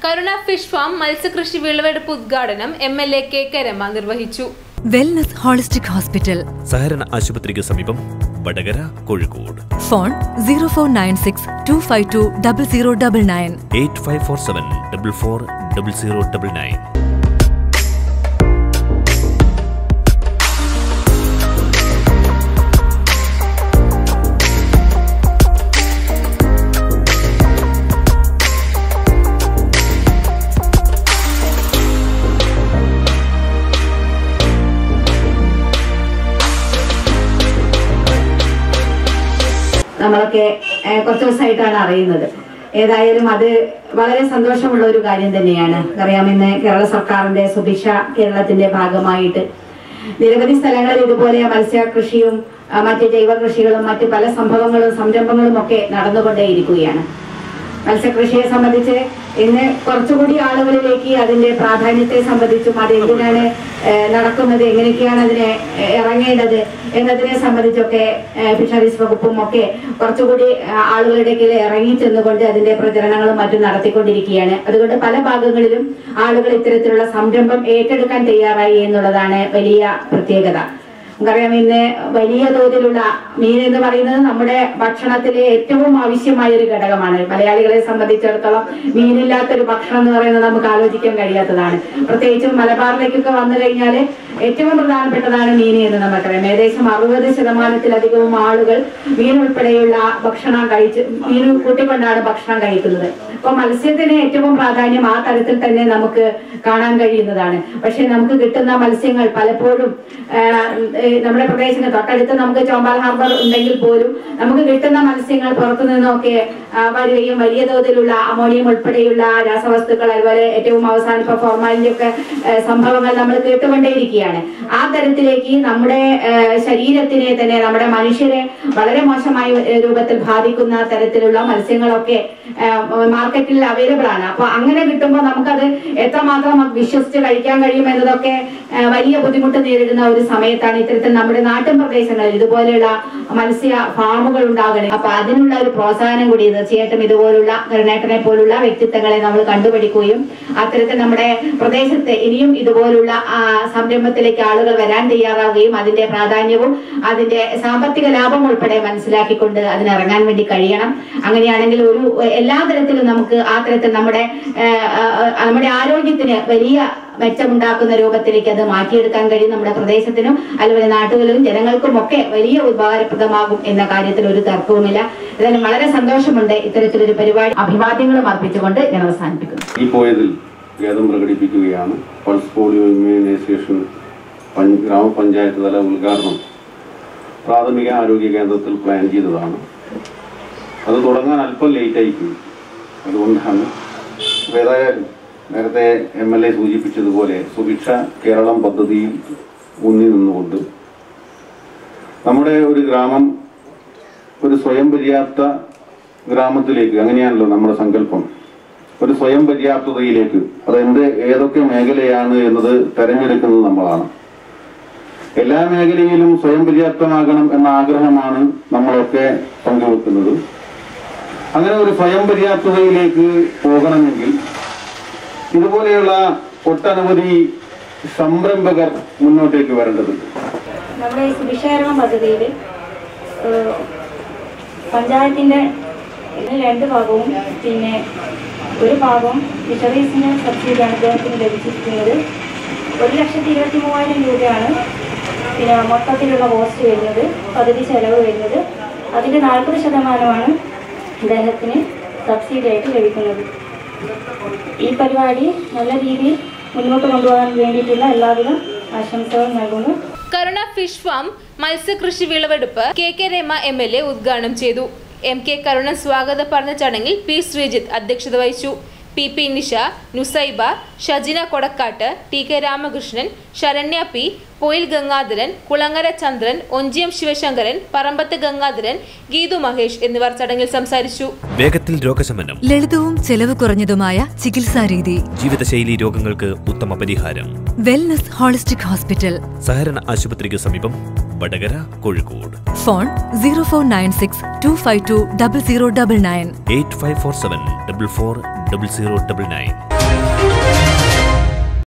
കരുണ fish farm മത്സ്യകൃഷി വിളവെടുപ്പ് ഉദ്ഘാടനം M L A K K Rama നിർവഹിച്ചു വെൽനസ് ഹോളിസ്റ്റിക് ഹോസ്പിറ്റൽ സഹകരണ ആശുപത്രിക്ക് സമീപം Vadakara Kozhikode phone zero four nine six two five two double zero double nine eight five four seven double four double zero double nine നമ്മളൊക്കെ ഏഹ്, കുറച്ച് ദിവസമായിട്ടാണ് അറിയുന്നത് ഏതായാലും അത് വളരെ സന്തോഷമുള്ള ഒരു കാര്യം തന്നെയാണ് അറിയാം ഇന്ന് കേരള സർക്കാരിന്റെ സുഭിക്ഷ കേരളത്തിന്റെ ഭാഗമായിട്ട് നിരവധി സ്ഥലങ്ങളിൽ ഇതുപോലെ മത്സ്യ കൃഷിയും ആ, മറ്റ് ജൈവ കൃഷികളും മറ്റ് പല സംഭവങ്ങളും സംരംഭങ്ങളും ഒക്കെ നടന്നുകൊണ്ടേയിരിക്കുകയാണ് മത്സ്യകൃഷിയെ സംബന്ധിച്ച് ഇന്ന് കുറച്ചുകൂടി ആളുകളിലേക്ക് അതിന്റെ പ്രാധാന്യത്തെ സംബന്ധിച്ചും അത് എന്തിനാണ് ഏഹ്, നടക്കുന്നത് എങ്ങനെയൊക്കെയാണ് അതിനെ ഏഹ്, ഇറങ്ങേണ്ടത് എന്നതിനെ സംബന്ധിച്ചൊക്കെ ഏഹ്, ഫിഷറീസ് വകുപ്പും ഒക്കെ കുറച്ചുകൂടി ഏഹ്, ആളുകളുടെ കീഴിൽ ഇറങ്ങി ചെന്നുകൊണ്ട് അതിന്റെ പ്രചരണങ്ങളും മറ്റും നടത്തിക്കൊണ്ടിരിക്കുകയാണ് അതുകൊണ്ട് പല ഭാഗങ്ങളിലും ആളുകൾ ഇത്തരത്തിലുള്ള സംരംഭം ഏറ്റെടുക്കാൻ തയ്യാറായി എന്നുള്ളതാണ് വലിയ പ്രത്യേകത നമുക്കറിയാം ഇന്ന് വലിയ തോതിലുള്ള മീൻ എന്ന് പറയുന്നത് നമ്മുടെ ഭക്ഷണത്തിലെ ഏറ്റവും ആവശ്യമായ ഒരു ഘടകമാണ് മലയാളികളെ സംബന്ധിച്ചിടത്തോളം മീനില്ലാത്തൊരു ഭക്ഷണം എന്ന് പറയുന്നത് നമുക്ക് ആലോചിക്കാൻ കഴിയാത്തതാണ് പ്രത്യേകിച്ചും മലബാറിലേക്കൊക്കെ വന്നു കഴിഞ്ഞാൽ ഏറ്റവും പ്രധാനപ്പെട്ടതാണ് മീൻ എന്ന് നമുക്കറിയാം ഏകദേശം അറുപത് ശതമാനത്തിലധികവും ആളുകൾ മീൻ ഉൾപ്പെടെയുള്ള ഭക്ഷണം കഴിച്ച് മീൻ കൂട്ടിക്കൊണ്ടാണ് ഭക്ഷണം കഴിക്കുന്നത് അപ്പൊ മത്സ്യത്തിന് ഏറ്റവും പ്രാധാന്യം ആ തരത്തിൽ തന്നെ നമുക്ക് കാണാൻ കഴിയുന്നതാണ് പക്ഷെ നമുക്ക് കിട്ടുന്ന മത്സ്യങ്ങൾ പലപ്പോഴും ആ, ഏ, നമ്മുടെ പ്രദേശത്ത് തൊട്ടടുത്ത് നമുക്ക് ചോമ്പാൽ ഹാർബർ ഉണ്ടെങ്കിൽ പോലും നമുക്ക് കിട്ടുന്ന മത്സ്യങ്ങൾ പുറത്തു നിന്നൊക്കെ ആ, വരികയും വലിയ തോതിലുള്ള അമോണിയം ഉൾപ്പെടെയുള്ള രാസവസ്തുക്കൾ അതുപോലെ ഏറ്റവും അവസാനം ഇപ്പൊ ഫോർമാലിറ്റി ഒക്കെ ഏ, സംഭവങ്ങൾ നമ്മൾ കേട്ടുകൊണ്ടേയിരിക്കുകയാണ് ആ തരത്തിലേക്ക് നമ്മുടെ ഏ, ശരീരത്തിനെ തന്നെ നമ്മുടെ മനുഷ്യരെ വളരെ മോശമായ ഏ, രൂപത്തിൽ ബാധിക്കുന്ന തരത്തിലുള്ള മത്സ്യങ്ങളൊക്കെ ഏ, മാർക്കറ്റിൽ അവൈലബിൾ ആണ് അപ്പൊ അങ്ങനെ കിട്ടുമ്പോൾ നമുക്കത് എത്രമാത്രം വിശ്വസിച്ച് കഴിക്കാൻ കഴിയും എന്നതൊക്കെ ഏ, വലിയ ബുദ്ധിമുട്ട് നേരിടുന്ന ഒരു സമയത്താണ് ഇത്തരത്തിൽ നമ്മുടെ നാട്ടിൻ പ്രദേശങ്ങളിൽ ഇതുപോലെയുള്ള മത്സ്യ ഫാമുകൾ ഉണ്ടാകണേ അപ്പൊ അതിനുള്ള ഒരു പ്രോത്സാഹനം കൂടി തീർച്ചയായിട്ടും ഇതുപോലുള്ള കരുണേട്ടനെ പോലുള്ള വ്യക്തിത്വങ്ങളെ നമ്മൾ കണ്ടുപിടിക്കുകയും അത്തരത്തിൽ നമ്മുടെ പ്രദേശത്ത് ഇനിയും ഇതുപോലുള്ള ആ, സംരംഭത്തിലേക്ക് ആളുകൾ വരാൻ തയ്യാറാവുകയും അതിന്റെ പ്രാധാന്യവും അതിന്റെ സാമ്പത്തിക ലാഭം ഉൾപ്പെടെ മനസ്സിലാക്കിക്കൊണ്ട് അതിനിറങ്ങാൻ വേണ്ടി കഴിയണം അങ്ങനെയാണെങ്കിൽ ഒരു എല്ലാ തരത്തിലും നമുക്ക് ആ തരത്തിൽ നമ്മുടെ ഏ, ആ, ആ, നമ്മുടെ ആരോഗ്യത്തിന് വലിയ മെച്ചമുണ്ടാക്കുന്ന രൂപത്തിലേക്ക് അത് മാറ്റിയെടുക്കാൻ കഴിയും നമ്മുടെ പ്രദേശത്തിനും അതുപോലെ നാട്ടുകളിലും ജനങ്ങൾക്കും ഒക്കെ വലിയ ഉപകാരപ്രദമാകും എന്ന കാര്യത്തിൽ ഒരു തർക്കവുമില്ല ഏതായാലും വളരെ സന്തോഷമുണ്ട് ഇത്തരത്തിലൊരു പരിപാടി അഭിവാദ്യങ്ങളും അർപ്പിച്ചുകൊണ്ട് ഞാൻ അവസാനിപ്പിക്കുന്നു ഈ പോയതിൽ ഖേദം പ്രകടിപ്പിക്കുകയാണ് പൾസ് പോളിയോ ഇമ്മ്യൂണൈസേഷൻ പഞ്ച് ഗ്രാമപഞ്ചായത്ത് തല ഉദ്ഘാടനം പ്രാഥമിക ആരോഗ്യ കേന്ദ്രത്തിൽ പ്ലാൻ ചെയ്തതാണ് അത് തുടങ്ങാൻ അല്പം ലേറ്റായി പോയി അതുകൊണ്ടാണ് അപ്പോൾ ഏതായാലും നേരത്തെ എം എൽ എ സൂചിപ്പിച്ചതുപോലെ സുഭിക്ഷ കേരളം പദ്ധതിയിൽ ഊന്നി നിന്നുകൊണ്ട് നമ്മുടെ ഒരു ഗ്രാമം ഒരു സ്വയം പര്യാപ്ത ഗ്രാമത്തിലേക്ക് അങ്ങനെയാണല്ലോ നമ്മുടെ സങ്കല്പം ഒരു സ്വയം പര്യാപ്തതയിലേക്ക് അത് എന്ത് ഏതൊക്കെ മേഖലയാണ് എന്നത് തെരഞ്ഞെടുക്കുന്നത് നമ്മളാണ് എല്ലാ മേഖലയിലും സ്വയം പര്യാപ്തമാകണം എന്ന ആഗ്രഹമാണ് നമ്മളൊക്കെ പങ്കുവെക്കുന്നത് അങ്ങനെ ഒരു സ്വയം പര്യാപ്തതയിലേക്ക് പോകണമെങ്കിൽ ഇതുപോലെയുള്ള ഒട്ടനവധി സംരംഭകർ മുന്നോട്ടേക്ക് വരേണ്ടതുണ്ട് നമ്മുടെ ഈ സുഭിക്ഷകരണം പദ്ധതിയിൽ പഞ്ചായത്തിൻ്റെ ഇതിന് രണ്ട് ഭാഗവും പിന്നെ ഒരു ഭാഗം ഫിഷറീസിന് സബ്സിഡിയാണ് അദ്ദേഹത്തിന് ലഭിച്ചിരിക്കുന്നത് ഒരു ലക്ഷത്തി ഇരുപത്തി മൂവായിരം രൂപയാണ് പിന്നെ മൊത്തത്തിലുള്ള കോസ്റ്റ് വരുന്നത് പദ്ധതി ചെലവ് വരുന്നത് അതിൻ്റെ നാൽപ്പത് ശതമാനമാണ് അദ്ദേഹത്തിന് സബ്സിഡി ആയിട്ട് ലഭിക്കുന്നത് ഈ പരിപാടി നല്ല രീതിയിൽ മുന്നോട്ട് കൊണ്ടുപോകാൻ വേണ്ടിയിട്ടുള്ള എല്ലാവിധ ആശംസകളും നൽകുന്നു കരുണ ഫിഷ് ഫാം മത്സ്യകൃഷി വിളവെടുപ്പ് K K Rama M L A ഉദ്ഘാടനം ചെയ്തു എം കെ കരുണൻ സ്വാഗതം പറഞ്ഞ ചടങ്ങിൽ പി ശ്രീജിത്ത് അധ്യക്ഷത വഹിച്ചു P P Nisha Nusaiba Shajina Kodakkat T K Ramakrishnan Saranya P Poyil Gangadharan Kulangara Chandran Onchiyam Sivasankaran Parambath Gangadharan Geethu Mahesh എന്നിവർ ചടങ്ങിൽ സംസാരിച്ചു വേഗത്തിൽ രോഗശമനം ലളിതവും ചെലവ് കുറഞ്ഞതുമായ ചികിത്സാ രീതി ജീവിതശൈലി രോഗങ്ങൾക്ക് ഉത്തമ പരിഹാരം വെൽനസ് ഹോളിസ്റ്റിക് ഹോസ്പിറ്റൽ സഹകരണ ആശുപത്രിക്ക് സമീപം Vadakara Kozhikode phone zero four nine six two five two double zero double nine eight five four seven double four double zero double nine